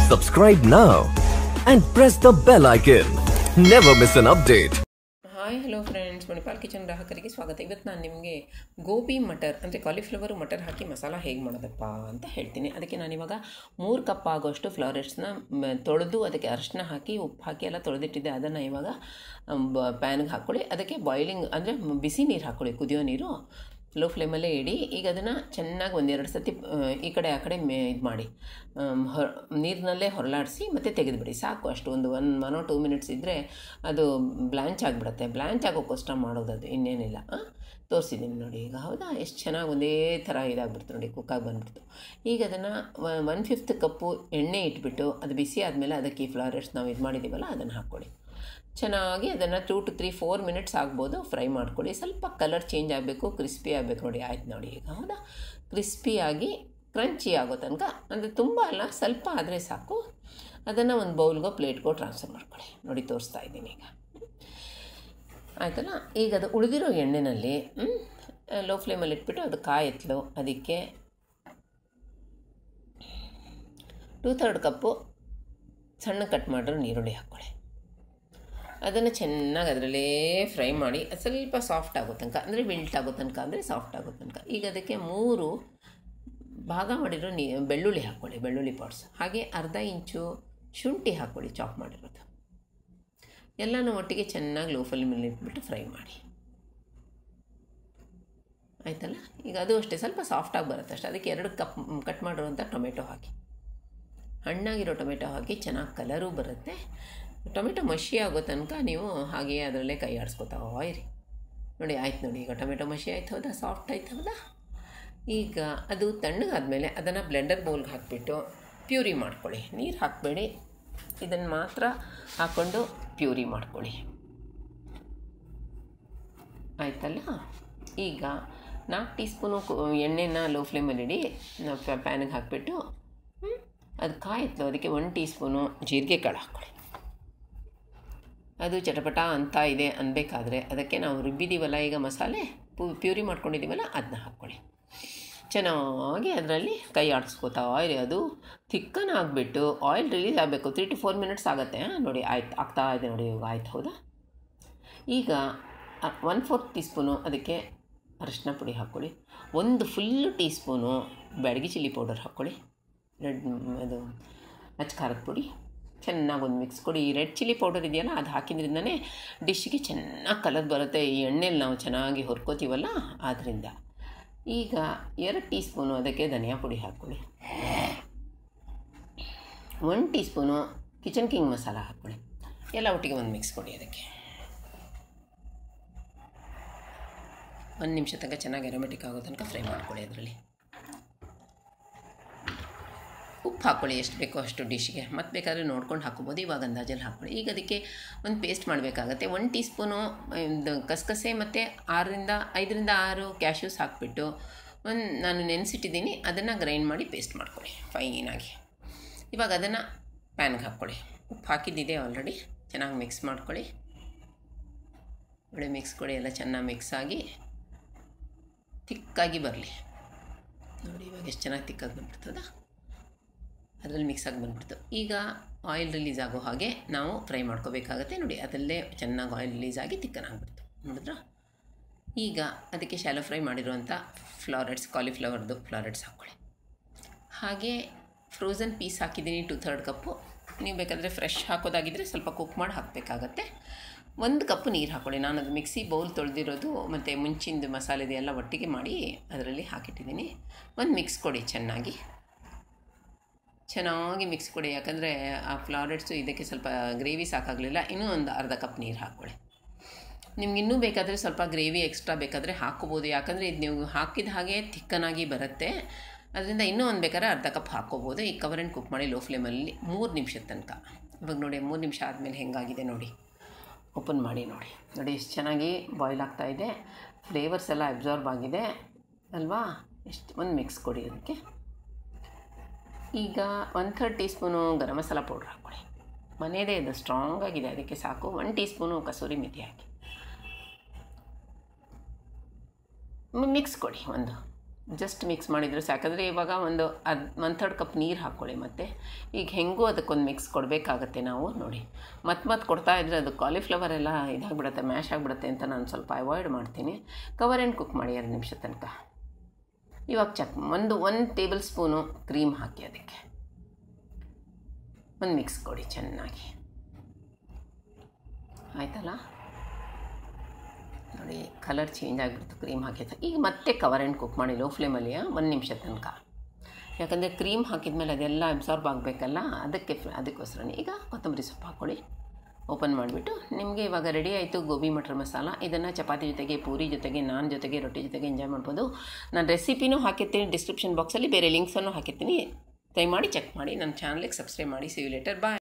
Subscribe now and press the bell icon. Never miss an update. Hi hello friends Manipal kitchen ಗ್ರಾಹಕರಿಗೆ ಸ್ವಾಗತ ಇವತ್ತು ನಾನು ನಿಮಗೆ ಗೋಬಿ ಮಟರ್ ಅಂದರೆ ಕಾಲಿಫ್ಲವರು ಮಟರ್ ಹಾಕಿ ಮಸಾಲ ಹೇಗೆ ಮಾಡೋದಪ್ಪ ಅಂತ ಹೇಳ್ತೀನಿ ಅದಕ್ಕೆ ನಾನಿವಾಗ ಮೂರು ಕಪ್ ಆಗೋಷ್ಟು ಫ್ಲವರೆಟ್ಸ್ನ ತೊಳೆದು ಅದಕ್ಕೆ ಅರಿಶಿನ ಹಾಕಿ ಉಪ್ಪು ಹಾಕಿ ಎಲ್ಲ ತೊಳೆದಿಟ್ಟಿದ್ದೆ ಅದನ್ನು ಇವಾಗ ಪ್ಯಾನ್ಗೆ ಹಾಕ್ಕೊಳ್ಳಿ ಅದಕ್ಕೆ ಬಾಯ್ಲಿಂಗ್ ಅಂದರೆ ಬಿಸಿ ನೀರು ಹಾಕ್ಕೊಳ್ಳಿ ಕುದಿಯೋ ನೀರು ಲೋ ಫ್ಲೇಮಲ್ಲೇ ಇಡಿ ಈಗ ಅದನ್ನು ಚೆನ್ನಾಗಿ ಒಂದೆರಡು ಸತಿ ಆ, ಈ ಕಡೆ ಆ ಕಡೆ ಮೇ ಇದು ಮಾಡಿ ಆಮ್, ಹೊ ನೀರಿನಲ್ಲೇ ಹೊರಲಾಡಿಸಿ ಮತ್ತು ತೆಗೆದುಬಿಡಿ ಸಾಕು ಅಷ್ಟು ಒಂದು ಒನ್ ಒನ್ ಟೂ ಮಿನಿಟ್ಸ್ ಇದ್ದರೆ ಅದು ಬ್ಲ್ಯಾಂಚ್ ಆಗಿಬಿಡುತ್ತೆ ಬ್ಲ್ಯಾಂಚ್ ಆಗೋಕ್ಕೋಸ್ಕರ ಮಾಡೋದು ಅದು ಇನ್ನೇನಿಲ್ಲ ತೋರಿಸಿದ್ದೀನಿ ನೋಡಿ ಈಗ ಹೌದಾ ಎಷ್ಟು ಚೆನ್ನಾಗಿ ಒಂದೇ ಥರ ಇದಾಗ್ಬಿಡ್ತು ನೋಡಿ ಕುಕ್ಕಾಗಿ ಬಂದ್ಬಿಡ್ತು ಈಗ ಅದನ್ನು ಒನ್ ಫಿಫ್ತ್ ಕಪ್ಪು ಎಣ್ಣೆ ಇಟ್ಬಿಟ್ಟು ಅದು ಬಿಸಿ ಆದಮೇಲೆ ಅದಕ್ಕೆ ಈ ಫ್ಲವರ್ಸ್ ನಾವು ಇದು ಮಾಡಿದ್ದೀವಲ್ಲ ಅದನ್ನು ಹಾಕ್ಕೊಳ್ಳಿ ಚೆನ್ನಾಗಿ ಅದನ್ನು two to three four minutes ಆಗ್ಬೋದು ಫ್ರೈ ಮಾಡ್ಕೊಳ್ಳಿ ಸ್ವಲ್ಪ ಕಲರ್ ಚೇಂಜ್ ಆಗಬೇಕು ಕ್ರಿಸ್ಪಿ ಆಗಬೇಕು ನೋಡಿ ಆಯ್ತು ನೋಡಿ ಈಗ ಹೌದಾ ಕ್ರಿಸ್ಪಿಯಾಗಿ ಕ್ರಂಚಿ ಆಗೋ ತನಕ ಅಂದರೆ ತುಂಬ ಅಲ್ಲ ಸ್ವಲ್ಪ ಆದರೆ ಸಾಕು ಅದನ್ನು ಒಂದು ಬೌಲ್ಗೋ ಪ್ಲೇಟ್ಗೋ ಟ್ರಾನ್ಸ್ಫರ್ ಮಾಡ್ಕೊಳ್ಳಿ ನೋಡಿ ತೋರಿಸ್ತಾ ಇದ್ದೀನಿ ಈಗ ಆಯ್ತಲ್ಲ ಈಗ ಅದು ಉಳಿದಿರೋ ಎಣ್ಣೆಯಲ್ಲಿ ಲೋ ಫ್ಲೇಮಲ್ಲಿ ಇಟ್ಬಿಟ್ಟು ಅದು ಕಾಯತ್ಲು ಅದಕ್ಕೆ ಟೂ ಥರ್ಡ್ ಕಪ್ಪು ಸಣ್ಣ ಕಟ್ ಮಾಡಿರೋ ನೀರುಳ್ಳಿ ಹಾಕ್ಕೊಳ್ಳಿ ಅದನ್ನು ಚೆನ್ನಾಗಿ ಅದರಲ್ಲೇ ಫ್ರೈ ಮಾಡಿ ಅದ್ ಸ್ವಲ್ಪ ಸಾಫ್ಟ್ ಆಗೋ ತನಕ ಅಂದರೆ ವಿಲ್ಟ್ ಆಗೋ ತನಕ ಅಂದರೆ ಸಾಫ್ಟ್ ಆಗೋ ತನಕ ಈಗ ಅದಕ್ಕೆ ಮೂರು ಭಾಗ ಮಾಡಿರೋ ನೀ ಬೆಳ್ಳುಳ್ಳಿ ಹಾಕ್ಕೊಳ್ಳಿ ಬೆಳ್ಳುಳ್ಳಿ ಪಾಟ್ಸ್ ಹಾಗೆ ಅರ್ಧ ಇಂಚು ಶುಂಠಿ ಹಾಕ್ಕೊಳ್ಳಿ ಚಾಪ್ ಮಾಡಿರೋದು ಎಲ್ಲನೂ ಒಟ್ಟಿಗೆ ಚೆನ್ನಾಗಿ ಲೋ ಫ್ಲೇಮಲ್ಲಿ ಇಟ್ಬಿಟ್ಟು ಫ್ರೈ ಮಾಡಿ ಆಯ್ತಲ್ಲ ಈಗ ಅದು ಅಷ್ಟೇ ಸ್ವಲ್ಪ ಸಾಫ್ಟಾಗಿ ಬರುತ್ತೆ ಅಷ್ಟೇ ಅದಕ್ಕೆ ಎರಡು ಕಪ್ ಕಟ್ ಮಾಡಿರುವಂಥ ಟೊಮೆಟೊ ಹಾಕಿ ಹಣ್ಣಾಗಿರೋ ಟೊಮೆಟೊ ಹಾಕಿ ಚೆನ್ನಾಗಿ ಕಲರೂ ಬರುತ್ತೆ ಟೊಮೆಟೊ ಮಷಿ ಆಗೋ ತನಕ ನೀವು ಹಾಗೆಯೇ ಅದರಲ್ಲೇ ಕೈ ಆಡಿಸ್ಕೊತಾ ಇರಿ ನೋಡಿ ಆಯ್ತು ನೋಡಿ ಈಗ ಟೊಮೆಟೊ ಮಷಿ ಆಯ್ತು ಹೌದಾ ಸಾಫ್ಟ್ ಆಯ್ತು ಹೌದಾ ಈಗ ಅದು ತಣ್ಣಗಾದ್ಮೇಲೆ ಅದನ್ನು ಬ್ಲೆಂಡರ್ ಬೌಲ್ಗೆ ಹಾಕಿಬಿಟ್ಟು ಪ್ಯೂರಿ ಮಾಡ್ಕೊಳ್ಳಿ ನೀರು ಹಾಕಬೇಡಿ ಇದನ್ನು ಮಾತ್ರ ಹಾಕ್ಕೊಂಡು ಪ್ಯೂರಿ ಮಾಡ್ಕೊಳ್ಳಿ ಆಯ್ತಲ್ಲ ಈಗ ನಾಲ್ಕು ಟೀ ಸ್ಪೂನು ಎಣ್ಣೆನ ಲೋ ಫ್ಲೇಮಲ್ಲಿ ಇಡಿ ಪ್ಯಾನಿಗೆ ಹಾಕಿಬಿಟ್ಟು ಅದು ಕಾಯಿತು ಅದಕ್ಕೆ ಒನ್ ಟೀ ಸ್ಪೂನು ಜೀರಿಗೆ ಕಾಳು ಹಾಕ್ಕೊಳ್ಳಿ ಅದು ಚಟಪಟ ಅಂತ ಇದೆ ಅನ್ಬೇಕಾದ್ರೆ ಅದಕ್ಕೆ ನಾವು ರುಬ್ಬಿದ್ದೀವಲ್ಲ ಈಗ ಮಸಾಲೆ ಪು ಪ್ಯೂರಿ ಮಾಡ್ಕೊಂಡಿದ್ದೀವಲ್ಲ ಅದನ್ನ ಹಾಕ್ಕೊಳ್ಳಿ ಚೆನ್ನಾಗಿ ಅದರಲ್ಲಿ ಕೈ ಆಡಿಸ್ಕೋತಾ ಇರಿ ಅದು ಥಿಕ್ಕನ್ ಆಗಿಬಿಟ್ಟು ಆಯಿಲ್ ರಿಲೀಸ್ ಆಗಬೇಕು ತ್ರೀ ಟು ಫೋರ್ ಮಿನಿಟ್ಸ್ ಆಗುತ್ತೆ ನೋಡಿ ಆಯ್ತು ಆಗ್ತಾ ಇದೆ ನೋಡಿ ಇವಾಗ ಆಯ್ತು ಹೌದಾ ಈಗ ಒನ್ ಫೋರ್ತ್ ಟೀ ಸ್ಪೂನು ಅದಕ್ಕೆ ಅರಿಶಿನ ಪುಡಿ ಹಾಕ್ಕೊಳ್ಳಿ ಒಂದು full teaspoon Byadagi chilli powder ಹಾಕ್ಕೊಳ್ಳಿ ರೆಡ್ ಅದು ಅಚ್ಚ ಖಾರದ ಪುಡಿ ಚೆನ್ನಾಗಿ ಒಂದು ಮಿಕ್ಸ್ ಕೊಡಿ ಈ ರೆಡ್ ಚಿಲ್ಲಿ ಪೌಡರ್ ಇದೆಯಲ್ಲ ಅದು ಹಾಕಿದ್ರಿಂದನೇ ಡಿಶ್ಗೆ ಚೆನ್ನಾಗಿ ಕಲರ್ ಬರುತ್ತೆ ಈ ಎಣ್ಣೆಲಿ ನಾವು ಚೆನ್ನಾಗಿ ಹೊರ್ಕೋತೀವಲ್ಲ ಆದ್ದರಿಂದ ಈಗ ಎರಡು ಟೀ ಸ್ಪೂನು ಅದಕ್ಕೆ ಧನಿಯಾ ಪುಡಿ ಹಾಕ್ಕೊಳ್ಳಿ one teaspoon Kitchen King masala ಹಾಕ್ಕೊಳ್ಳಿ ಎಲ್ಲ ಒಟ್ಟಿಗೆ ಒಂದು ಮಿಕ್ಸ್ ಕೊಡಿ ಅದಕ್ಕೆ ಒಂದು ನಿಮಿಷ ತನಕ ಚೆನ್ನಾಗಿ ಅರೋಮೆಟಿಕ್ ಆಗೋ ತನಕ ಫ್ರೈ ಮಾಡ್ಕೊಳ್ಳಿ ಅದರಲ್ಲಿ ಉಪ್ಪು ಹಾಕ್ಕೊಳ್ಳಿ ಎಷ್ಟು ಬೇಕೋ ಅಷ್ಟು ಡಿಶ್ಗೆ ಮತ್ತೆ ಬೇಕಾದರೆ ನೋಡ್ಕೊಂಡು ಹಾಕ್ಕೋಬೋದು ಇವಾಗ ಅಂದಾಜಲ್ಲಿ ಹಾಕ್ಕೊಳ್ಳಿ ಈಗ ಅದಕ್ಕೆ ಒಂದು ಪೇಸ್ಟ್ ಮಾಡಬೇಕಾಗತ್ತೆ ಒನ್ ಟೀ ಸ್ಪೂನು ಇದು ಕಸಕಸೆ ಮತ್ತು ಆರರಿಂದ ಐದರಿಂದ ಆರು ಕ್ಯಾಶ್ಯೂಸ್ ಹಾಕಿಬಿಟ್ಟು ಒಂದು ನಾನು ನೆನೆಸಿಟ್ಟಿದ್ದೀನಿ ಅದನ್ನು ಗ್ರೈಂಡ್ ಮಾಡಿ ಪೇಸ್ಟ್ ಮಾಡ್ಕೊಳ್ಳಿ ಫೈನಾಗಿ ಇವಾಗ ಅದನ್ನು ಪ್ಯಾನ್ಗೆ ಹಾಕ್ಕೊಳ್ಳಿ ಉಪ್ಪು ಹಾಕಿದ್ದಿದೆ ಆಲ್ರೆಡಿ ಚೆನ್ನಾಗಿ ಮಿಕ್ಸ್ ಮಾಡ್ಕೊಳ್ಳಿ ಒಳ್ಳೆ ಮಿಕ್ಸ್ ಕೊಡಿ ಎಲ್ಲ ಚೆನ್ನಾಗಿ ಮಿಕ್ಸ್ ಆಗಿ ತಿಕ್ಕಾಗಿ ಬರಲಿ ನೋಡಿ ಇವಾಗ ಎಷ್ಟು ಚೆನ್ನಾಗಿ ತಿಕ್ಕಾಗಿ ಬಂದ್ಬಿಡ್ತದ ಅದರಲ್ಲಿ ಮಿಕ್ಸ್ ಆಗಿ ಬಂದ್ಬಿಡ್ತು ಈಗ ಆಯಿಲ್ ರಿಲೀಸ್ ಆಗೋ ಹಾಗೆ ನಾವು ಫ್ರೈ ಮಾಡ್ಕೋಬೇಕಾಗತ್ತೆ ನೋಡಿ ಅದರಲ್ಲೇ ಚೆನ್ನಾಗಿ ಆಯಿಲ್ ರಿಲೀಸ್ ಆಗಿ ತಿಕ್ಕನಾಗ್ಬಿಡ್ತು ನೋಡಿದ್ರ ಈಗ ಅದಕ್ಕೆ ಶಾಲೋ ಫ್ರೈ ಮಾಡಿರುವಂಥ ಫ್ಲಾರೆಟ್ಸ್ ಕಾಲಿಫ್ಲವರ್ದು ಫ್ಲಾರೆಟ್ಸ್ ಹಾಕ್ಕೊಳ್ಳಿ ಹಾಗೆ ಫ್ರೋಝನ್ ಪೀಸ್ ಹಾಕಿದ್ದೀನಿ ಟು ಥರ್ಡ್ ಕಪ್ಪು ನೀವು ಬೇಕಾದರೆ ಫ್ರೆಶ್ ಹಾಕೋದಾಗಿದ್ದರೆ ಸ್ವಲ್ಪ ಕುಕ್ ಮಾಡಿ ಹಾಕಬೇಕಾಗತ್ತೆ ಒಂದು ಕಪ್ ನೀರು ಹಾಕ್ಕೊಳ್ಳಿ ನಾನು ಅದು ಮಿಕ್ಸಿ ಬೌಲ್ ತೊಳೆದಿರೋದು ಮತ್ತು ಮುಂಚಿಂದು ಮಸಾಲೆದು ಎಲ್ಲ ಒಟ್ಟಿಗೆ ಮಾಡಿ ಅದರಲ್ಲಿ ಹಾಕಿಟ್ಟಿದ್ದೀನಿ ಒಂದು ಮಿಕ್ಸ್ ಕೊಡಿ ಚೆನ್ನಾಗಿ ಚೆನ್ನಾಗಿ ಮಿಕ್ಸ್ ಕೊಡಿ ಯಾಕಂದರೆ ಆ ಫ್ಲಾರೆಟ್ಸು ಇದಕ್ಕೆ ಸ್ವಲ್ಪ ಗ್ರೇವಿ ಸಾಕಾಗಲಿಲ್ಲ ಇನ್ನೂ ಒಂದು ಅರ್ಧ ಕಪ್ ನೀರು ಹಾಕ್ಕೊಳ್ಳಿ ನಿಮ್ಗೆ ಇನ್ನೂ ಬೇಕಾದರೆ ಸ್ವಲ್ಪ ಗ್ರೇವಿ ಎಕ್ಸ್ಟ್ರಾ ಬೇಕಾದರೆ ಹಾಕ್ಕೋಬೋದು ಯಾಕಂದರೆ ಇದು ನೀವು ಹಾಕಿದ ಹಾಗೆ ಥಿಕ್ಕನಾಗಿ ಬರುತ್ತೆ ಅದರಿಂದ ಇನ್ನೂ ಒಂದು ಬೇಕಾದ್ರೆ ಅರ್ಧ ಕಪ್ ಹಾಕ್ಕೋಬೋದು ಈ ಕವರ್ ಆ್ಯಂಡ್ ಕುಕ್ ಮಾಡಿ ಲೋ ಫ್ಲೇಮಲ್ಲಿ ಮೂರು ನಿಮಿಷದ ತನಕ ಇವಾಗ ನೋಡಿ ಮೂರು ನಿಮಿಷ ಆದಮೇಲೆ ಹೆಂಗಾಗಿದೆ ನೋಡಿ ಓಪನ್ ಮಾಡಿ ನೋಡಿ ನೋಡಿ ಎಷ್ಟು ಚೆನ್ನಾಗಿ ಬಾಯ್ಲ್ ಆಗ್ತಾಯಿದೆ ಫ್ಲೇವರ್ಸ್ ಎಲ್ಲ ಅಬ್ಸಾರ್ಬ್ ಆಗಿದೆ ಅಲ್ವಾ ಎಷ್ಟು ಒಂದು ಮಿಕ್ಸ್ ಕೊಡಿ ಅದಕ್ಕೆ ಈಗ one third teaspoon garam masala powder ಹಾಕ್ಕೊಳ್ಳಿ ಮನೆಯದೇ ಇದು ಸ್ಟ್ರಾಂಗ್ ಆಗಿದೆ ಅದಕ್ಕೆ ಸಾಕು one teaspoon kasuri methi ಹಾಕಿ ಮಿಕ್ಸ್ ಕೊಡಿ ಒಂದು ಜಸ್ಟ್ ಮಿಕ್ಸ್ ಮಾಡಿದರೆ ಸಾಕಾದರೆ ಇವಾಗ ಒಂದು ಅದು ಒನ್ ಥರ್ಡ್ ಕಪ್ ನೀರು ಹಾಕ್ಕೊಳ್ಳಿ ಮತ್ತು ಈಗ ಹೆಂಗೂ ಅದಕ್ಕೊಂದು ಮಿಕ್ಸ್ ಕೊಡಬೇಕಾಗತ್ತೆ ನಾವು ನೋಡಿ ಮತ್ತೆ ಮತ್ತೆ ಕೊಡ್ತಾ ಇದ್ದರೆ ಅದು ಕಾಲಿಫ್ಲವರ್ ಎಲ್ಲ ಇದಾಗ್ಬಿಡುತ್ತೆ ಮ್ಯಾಶ್ ಆಗಿಬಿಡುತ್ತೆ ಅಂತ ನಾನು ಸ್ವಲ್ಪ ಅವಾಯ್ಡ್ ಮಾಡ್ತೀನಿ ಕವರ್ ಆ್ಯಂಡ್ ಕುಕ್ ಮಾಡಿ ಎರಡು ನಿಮಿಷ ತನಕ ಇವಾಗ ಚಕ್ ಒಂದು ಒಂದು ಟೇಬಲ್ ಸ್ಪೂನು ಕ್ರೀಮ್ ಹಾಕಿ ಅದಕ್ಕೆ ಒಂದು ಮಿಕ್ಸ್ ಕೊಡಿ ಚೆನ್ನಾಗಿ ಆಯ್ತಲ್ಲ ನೋಡಿ ಕಲರ್ ಚೇಂಜ್ ಆಗಿಬಿಡ್ತು ಕ್ರೀಮ್ ಹಾಕಿದ ಈಗ ಮತ್ತೆ ಕವರ್ ಆ್ಯಂಡ್ ಕುಕ್ ಮಾಡಿ ಲೋ ಫ್ಲೇಮಲ್ಲಿ ಒಂದು ನಿಮಿಷ ತನಕ ಯಾಕಂದರೆ ಕ್ರೀಮ್ ಹಾಕಿದ್ಮೇಲೆ ಅದೆಲ್ಲ ಅಬ್ಸಾರ್ಬ್ ಆಗಬೇಕಲ್ಲ ಅದಕ್ಕೆ ಅದಕ್ಕೋಸ್ಕರನೇ ಈಗ ಕೊತ್ತಂಬರಿ ಸೊಪ್ಪು ಹಾಕ್ಕೊಳ್ಳಿ ಓಪನ್ ಮಾಡಿಬಿಟ್ಟು ನಿಮಗೆ ಇವಾಗ ರೆಡಿ ಆಯಿತು ಗೋಬಿ ಮಟರ್ ಮಸಾಲ ಇದನ್ನು ಚಪಾತಿ ಜೊತೆಗೆ ಪೂರಿ ಜೊತೆಗೆ ನಾನ್ ಜೊತೆಗೆ ರೊಟ್ಟಿ ಜೊತೆಗೆ ಎಂಜಾಯ್ ಮಾಡ್ಬೋದು ನಾನು ರೆಸಿಪಿನೂ ಹಾಕಿರ್ತೀನಿ ಡಿಸ್ಕ್ರಿಪ್ಷನ್ ಬಾಕ್ಸಲ್ಲಿ ಬೇರೆ ಲಿಂಕ್ಸನ್ನು ಹಾಕಿರ್ತೀನಿ ದಯಮಾಡಿ ಚೆಕ್ ಮಾಡಿ ನನ್ನ ಚಾನಲ್ಗೆ ಸಬ್ಸ್ಕ್ರೈಬ್ ಮಾಡಿ ಸಿ ಲೆಟರ್ ಬಾಯ್